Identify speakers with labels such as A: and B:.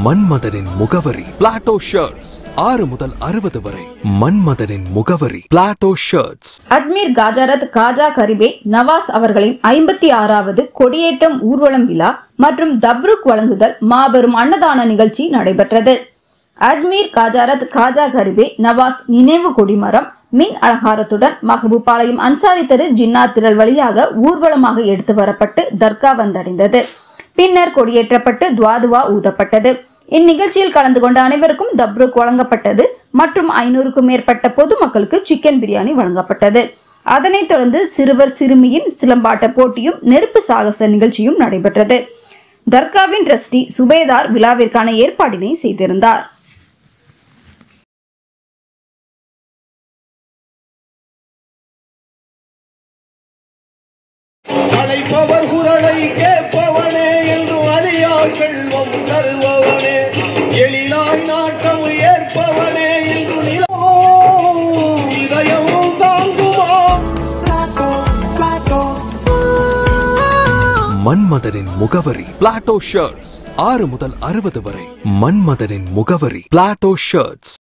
A: மன்மதனின் முகவரி Plato shirts ஆறு முதல் அறுபது வரை மன்மதனின் முகவரி பிளாட்டோ ஷர்ட்ஸ்
B: அஜ்மீர் காஜாரத் காஜா கரிபே நவாஸ் அவர்களின் ஐம்பத்தி ஆறாவது கொடியேற்றம் ஊர்வலம் விழா மற்றும் தப்ருக் வழங்குதல் மாபெரும் அன்னதான நிகழ்ச்சி நடைபெற்றது அஜ்மீர் காஜாரத் காஜா கரிபே நவாஸ் நினைவு கொடிமரம் மின் அலங்காரத்துடன் மஹபூபாளையம் அன்சாரி தெரு ஜின்னா திரள் வழியாக ஊர்வலமாக எடுத்து வரப்பட்டு தர்கா வந்தடைந்தது பின்னர் கொடியேற்றப்பட்டு துவாதுவா ஊதப்பட்டது இந்நிகழ்ச்சியில் கலந்து கொண்ட அனைவருக்கும் தப்ருக் வழங்கப்பட்டது மற்றும் ஐநூறுக்கும் மேற்பட்ட பொதுமக்களுக்கு சிக்கன் பிரியாணி வழங்கப்பட்டது அதனைத் தொடர்ந்து சிறுவர் சிறுமியின் சிலம்பாட்ட போட்டியும் நெருப்பு சாகச நிகழ்ச்சியும் நடைபெற்றது தர்காவின் ட்ரஸ்டி சுபேதார் விழாவிற்கான ஏற்பாடினை செய்திருந்தார்
C: அழைப்பவர் குரலை கேட்பவனே என்று அழியா செல்வம் தருபவனே எழிலாய் நாட்டம் ஏற்பவனே என்று நிலோ இதயமும் தாங்குமா
A: மன்மதனின் முகவரி பிளாட்டோ ஷர்ட்ஸ் ஆறு முதல் அறுபது வரை மன்மதனின் முகவரி பிளாட்டோ ஷர்ட்ஸ்